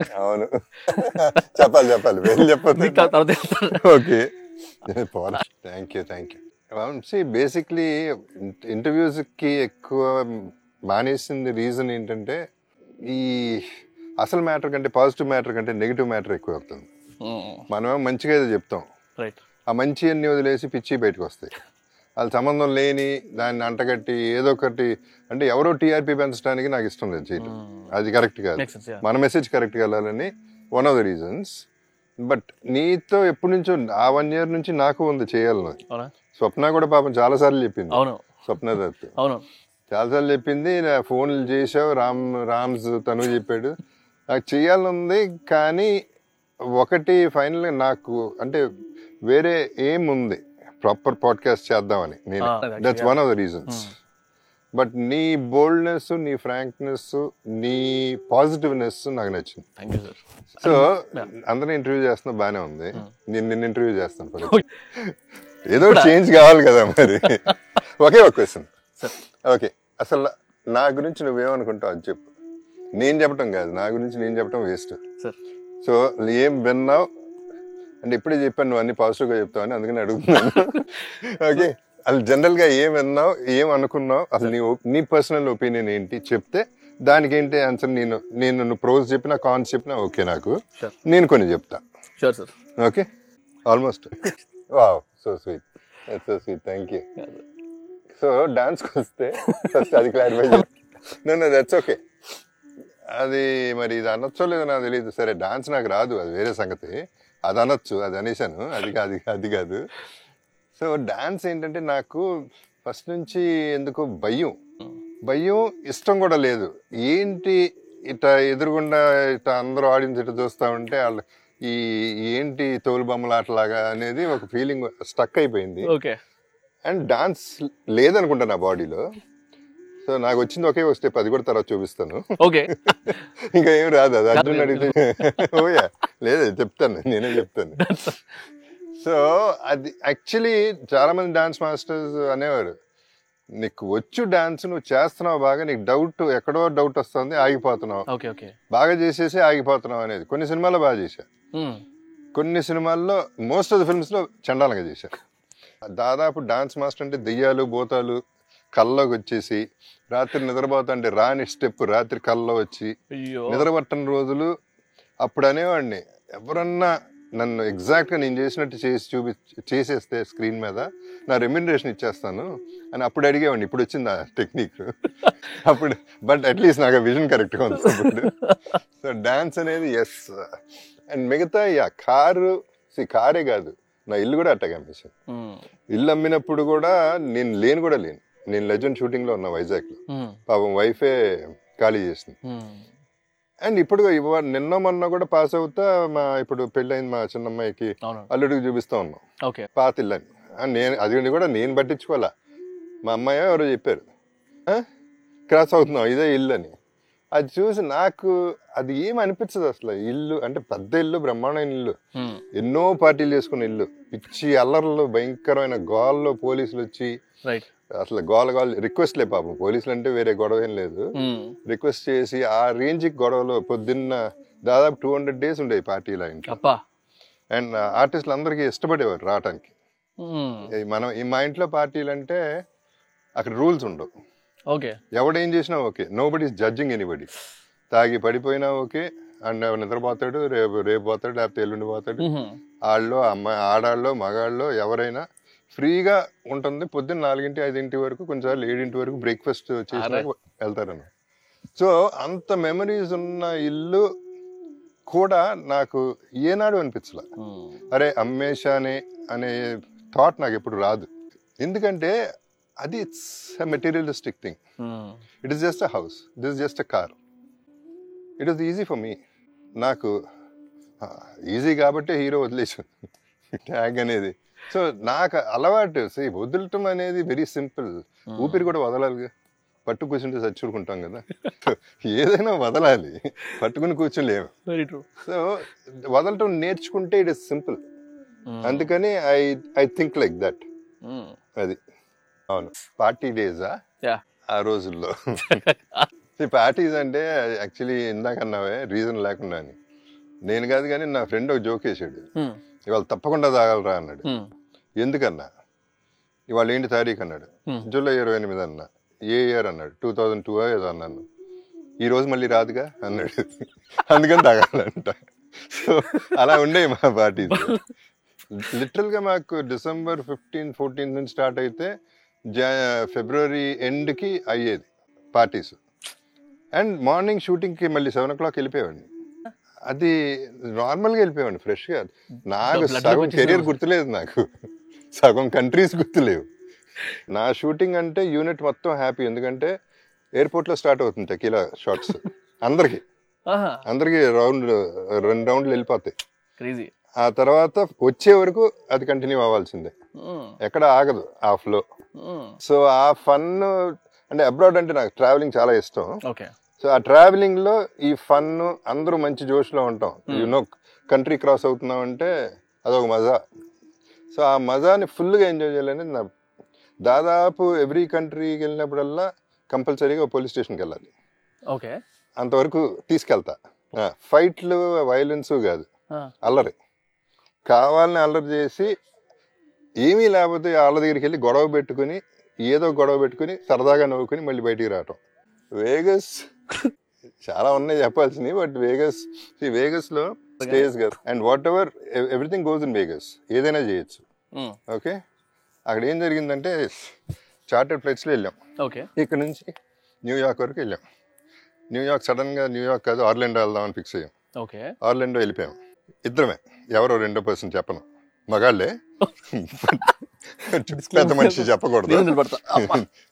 అవును చెప్పాలి చెప్పాలి వెళ్ళి చెప్పదు మీకు తర్వాత చెప్తాను. Okay thank you thank you see basically ఇంటర్వ్యూస్కి ఎక్కువ మానేసింది రీజన్ ఏంటంటే ఈ అసలు మ్యాటర్ కంటే పాజిటివ్ మ్యాటర్ కంటే నెగిటివ్ మ్యాటర్ ఎక్కువ అవుతుంది మ్మ్. మనమేమో మంచిగా ఏదో చెప్తాం రైట్ ఆ మంచి అన్ని వదిలేసి పిచ్చి బయటకు వస్తాయి వాళ్ళ సంబంధం లేని దాన్ని అంటగట్టి ఏదో ఒకటి అంటే ఎవరో టీఆర్పీ పెంచడానికి నాకు ఇష్టం లేదు చేయటం అది కరెక్ట్ కాదు Makes sense, yeah. మన మెసేజ్ కరెక్ట్గా వెళ్ళాలని one of the reasons but నీతో ఎప్పటి నుంచో ఆ వన్ ఇయర్ నుంచి నాకు ఉంది చేయాలని అవునా స్వప్న కూడా పాపం చాలా సార్లు చెప్పింది అవును స్వప్న దత్ అవును చాలాసార్లు చెప్పింది నా ఫోన్లు చేసావు రామ్ రామ్స్ తను చెప్పాడు నాకు చేయాలనుంది కానీ ఒకటి ఫైనల్గా నాకు అంటే వేరే ఏం ఉంది ప్రాపర్ పాడ్కాస్ట్ చేద్దామని నేను Ah, actually, that's yeah. One of the reasons but నీ బోల్డ్నెస్ నీ ఫ్రాంక్నెస్ నీ పాజిటివ్నెస్ నాకు నచ్చింది థ్యాంక్ యూ సార్ సో అందరిని ఇంటర్వ్యూ చేస్తున్నా బాగానే ఉంది నేను నిన్ను ఇంటర్వ్యూ చేస్తాను పద. ఏదో చేంజ్ కావాలి కదా మరి ఒకే ఒక క్వశ్చన్ సార్ ఓకే అసలు నా గురించి నువ్వేమనుకుంటావు అది చెప్పు నేను చెప్పటం కాదు నా గురించి నేను చెప్పటం వేస్ట్ సార్ సో ఏం విన్నావు అంటే ఇప్పుడే చెప్పాను నువ్వు అన్ని పాజిటివ్గా చెప్తావు అని అందుకని అడుగుతున్నాను ఓకే అసలు జనరల్గా ఏం విన్నావు ఏం అనుకున్నావు అసలు నీ ఒ- నీ పర్సనల్ ఒపీనియన్ ఏంటి చెప్తే దానికి ఏంటి ఆన్సర్ నేను నేను నువ్వు ప్రోజ్ చెప్పినా కాన్స్ చెప్పినా ఓకే నాకు Sure. నేను కొన్ని చెప్తా sure sir okay almost wow so sweet so sweet thank you so డాన్స్కి వస్తే ఫస్ట్ అది క్లారిఫై నన్ను దట్స్ ఓకే అది మరి ఇది అనొచ్చో లేదో నాకు తెలియదు సరే డాన్స్ నాకు రాదు అది వేరే సంగతి అది అనొచ్చు అది అనేసాను అది కాదు అది కాదు సో డాన్స్ ఏంటంటే నాకు ఫస్ట్ నుంచి ఎందుకో భయం భయం ఇష్టం కూడా లేదు ఏంటి ఇట ఎదురుగుండా ఇట అందరూ ఆడియన్స్ ఇట చూస్తూ ఉంటే వాళ్ళు ఈ ఏంటి తోలు బొమ్మలాటలాగా అనేది ఒక ఫీలింగ్ స్టక్ అయిపోయింది ఓకే అండ్ డాన్స్ లేదనుకుంటా నా బాడీలో సో నాకు వచ్చింది ఒకే ఒక స్టెప్ అది కూడా తర్వాత చూపిస్తాను ఓకే ఇంకా ఏం రాదు అది అర్జున్ అడిగితే ఓయా లేదు చెప్తాను నేనే చెప్తాను సో అది యాక్చువల్లీ చాలా మంది డాన్స్ మాస్టర్స్ అనేవారు నీకు వచ్చు డాన్స్ నువ్వు చేస్తున్నావు బాగా నీకు డౌట్ ఎక్కడో డౌట్ వస్తుంది ఆగిపోతున్నావు ఓకే ఓకే బాగా చేసేసి ఆగిపోతున్నావు అనేది కొన్ని సినిమాల్లో బాగా చేశా కొన్ని సినిమాల్లో మోస్ట్ ఆఫ్ ద ఫిల్మ్స్లో చండాలంగా చేశారు దాదాపు డాన్స్ మాస్టర్ అంటే దెయ్యాలు భూతాలు కల్లోకి వచ్చేసి రాత్రి నిద్రపోతుంటే రాని స్టెప్ రాత్రి కల్లో వచ్చి అయ్యో నిద్రపట్టని రోజులు అప్పుడు అనేవాడిని ఎవరన్నా నన్ను ఎగ్జాక్ట్గా నేను చేసినట్టు చేసి చూపి చేసేస్తే స్క్రీన్ మీద నా రెమ్యునరేషన్ ఇచ్చేస్తాను అని అప్పుడు అడిగేవాడిని ఇప్పుడు వచ్చింది ఆ టెక్నిక్ అప్పుడు బట్ అట్లీస్ట్ నాకు విజన్ కరెక్ట్గా ఉంది అప్పుడు సో డాన్స్ అనేది ఎస్ అండ్ మిగతా యా కారు సి కారే కాదు నా ఇల్లు కూడా అట్టగా అమ్మేసాను ఇల్లు అమ్మినప్పుడు కూడా నేను లేను కూడా లేను నేను లెజెండ్ షూటింగ్లో ఉన్నా వైజాగ్లో పాపం వైఫే ఖాళీ చేసింది అండ్ ఇప్పుడు ఇవ్వ నిన్న మొన్న కూడా పాస్ అవుతా మా ఇప్పుడు పెళ్ళైంది మా చిన్నమ్మాయికి అవును అల్లుడికి చూపిస్తా ఉన్నాం ఓకే పాత ఇల్లు అని ఆ, నేను అది కూడా నేను పట్టించుకోవాలా మా అమ్మాయి ఎవరో చెప్పారు "ఆ? క్రాస్ అవుతున్నాం ఇదే ఇల్లు అని అది చూసి నాకు అది ఏం అనిపించదు అసలు ఇల్లు అంటే పెద్ద ఇల్లు బ్రహ్మాండమైన ఇల్లు ఎన్నో పార్టీలు చేసుకున్న ఇల్లు పిచ్చి అల్లర్లు భయంకరమైన గోల్లో పోలీసులు వచ్చి రైట్ అసలు గోల గోల రిక్వెస్ట్లే పాపం పోలీసులు అంటే వేరే గొడవ ఏం లేదు రిక్వెస్ట్ చేసి ఆ రేంజ్కి గొడవలో పొద్దున్న దాదాపు టూ హండ్రెడ్ డేస్ ఉండేవి పార్టీలో ఇంట్లో అప్పా అండ్ ఆర్టిస్టులు అందరికీ ఇష్టపడేవారు రావటానికి ఈ మనం ఈ మా ఇంట్లో పార్టీలు అంటే అక్కడ రూల్స్ ఉండవు ఓకే ఎవడేం చేసినా okay nobody judging anybody తాగి పడిపోయినా ఓకే అండ్ నిద్రపోతాడు రేపు రేపు పోతాడు లేకపోతే ఎల్లుండి పోతాడు వాళ్ళు అమ్మాయి ఆడాళ్ళు మగాళ్ళు ఎవరైనా ఫ్రీగా ఉంటుంది పొద్దున్న నాలుగింటి ఐదింటి వరకు కొంచెం ఏడింటి వరకు బ్రేక్ఫాస్ట్ చేసి వెళ్తారని సో అంత మెమరీస్ ఉన్న ఇల్లు కూడా నాకు ఏనాడు అనిపించలే అరే అమ్మేశానే అనే థాట్ నాకు ఎప్పుడు రాదు ఎందుకంటే అది it's materialistic thing it is just a house it is just a car it is easy for me నాకు ఈజీ కాబట్టి హీరో వదిలేసాను ట్యాగ్ అనేది సో నాకు అలవాటు సే వదలటం అనేది వెరీ సింపుల్ ఊపిరి కూడా వదలాలిగా పట్టు కూర్చుంటే చచ్చుకుంటాం కదా ఏదైనా వదలాలి పట్టుకుని కూర్చోలేము వెరీ ట్రూ సో వదలటం నేర్చుకుంటే ఇట్ ఇస్ సింపుల్ అందుకని I I think like that అది అవును పార్టీ డేసా యా ఆ రోజుల్లో పార్టీస్ అంటే యాక్చువల్లీ ఇందాక అన్నావే రీజన్ లేకుండా అని నేను కాదు కానీ నా ఫ్రెండ్ ఒక జోక్ వేసాడు హ్మ్. ఇవాళ తప్పకుండా తాగలరా అన్నాడు హ్మ్. ఎందుకన్నా ఇవాళ ఏంటి తారీఖు అన్నాడు Hmm. జూలై ఇరవై ఎనిమిది అన్న ఏ ఇయర్ అన్నాడు టూ థౌజండ్ టూ ఏదో అన్నాను ఈ రోజు మళ్ళీ రాదుగా అన్నాడు అందుకని తాగాలంట సో అలా ఉండేవి మా పార్టీస్ లిటరల్గా మాకు డిసెంబర్ ఫిఫ్టీన్ ఫోర్టీన్ నుంచి స్టార్ట్ అయితే జా ఫిబ్రవరి ఎండ్కి అయ్యేది పార్టీస్ అండ్ మార్నింగ్ షూటింగ్కి మళ్ళీ సెవెన్ ఓ క్లాక్ వెళ్ళిపోయేవాడిని అది నార్మల్గా వెళ్ళిపోయేవాడిని ఫ్రెష్గా నాకు Blood లోకి సగం వచ్చేసేమో. కెరియర్ గుర్తులేదు నాకు సగం కంట్రీస్ గుర్తులేవు నా షూటింగ్ అంటే యూనిట్ మొత్తం హ్యాపీ ఎందుకంటే ఎయిర్పోర్ట్లో స్టార్ట్ అవుతుంది టెకీలా షార్ట్స్ అందరికి ఆహా అందరికి రౌండ్ రెండు రౌండ్లు వెళ్ళిపోతాయి క్రేజీ ఆ తర్వాత వచ్చే వరకు అది కంటిన్యూ అవ్వాల్సిందే ఎక్కడ ఆగదు ఆ ఫ్లో సో ఆ ఫన్ అంటే అబ్రాడ్ అంటే నాకు ట్రావెలింగ్ చాలా ఇష్టం ఓకే సో ఆ ట్రావెలింగ్ లో ఈ ఫన్ అందరూ మంచి జోష్లో ఉంటాం యు నో కంట్రీ క్రాస్ అవుతున్నాం అంటే అదొక మజా సో ఆ మజాని ఫుల్గా ఎంజాయ్ చేయాలనేది నా దాదాపు ఎవ్రీ కంట్రీకి వెళ్ళినప్పుడల్లా కంపల్సరీగా పోలీస్ స్టేషన్కి వెళ్ళాలి ఓకే అంతవరకు తీసుకెళ్తా ఆ, ఫైట్లు వైలెన్స్ కాదు అల్లరి కావాలని అల్లరి చేసి ఏమీ లేకపోతే వాళ్ళ దగ్గరికి వెళ్ళి గొడవ పెట్టుకుని ఏదో గొడవ పెట్టుకుని సరదాగా నవ్వుకుని మళ్ళీ బయటికి రావటం వేగస్ చాలా ఉన్నాయి చెప్పాల్సినవి బట్ వేగస్ వేగస్ లో స్టేజ్ కదా and whatever everything goes in Vegas ఏదైనా చేయొచ్చు ఓకే అక్కడ ఏం జరిగిందంటే చార్టెడ్ ఫ్లైట్స్లో వెళ్ళాం ఓకే ఇక్కడ నుంచి న్యూయార్క్ వరకు వెళ్ళాం న్యూయార్క్ సడన్గా న్యూయార్క్ కాదు ఆర్లెండో వెళ్దామని ఫిక్స్ అయ్యాం ఓకే ఆర్లెండో వెళ్ళిపోయాం ఇద్దరమే ఎవరో రెండో పర్సన్ చెప్పను మగాళ్ళే పెద్ద మనిషి చెప్పకూడదు నేను నిలబడతా అమ్మా.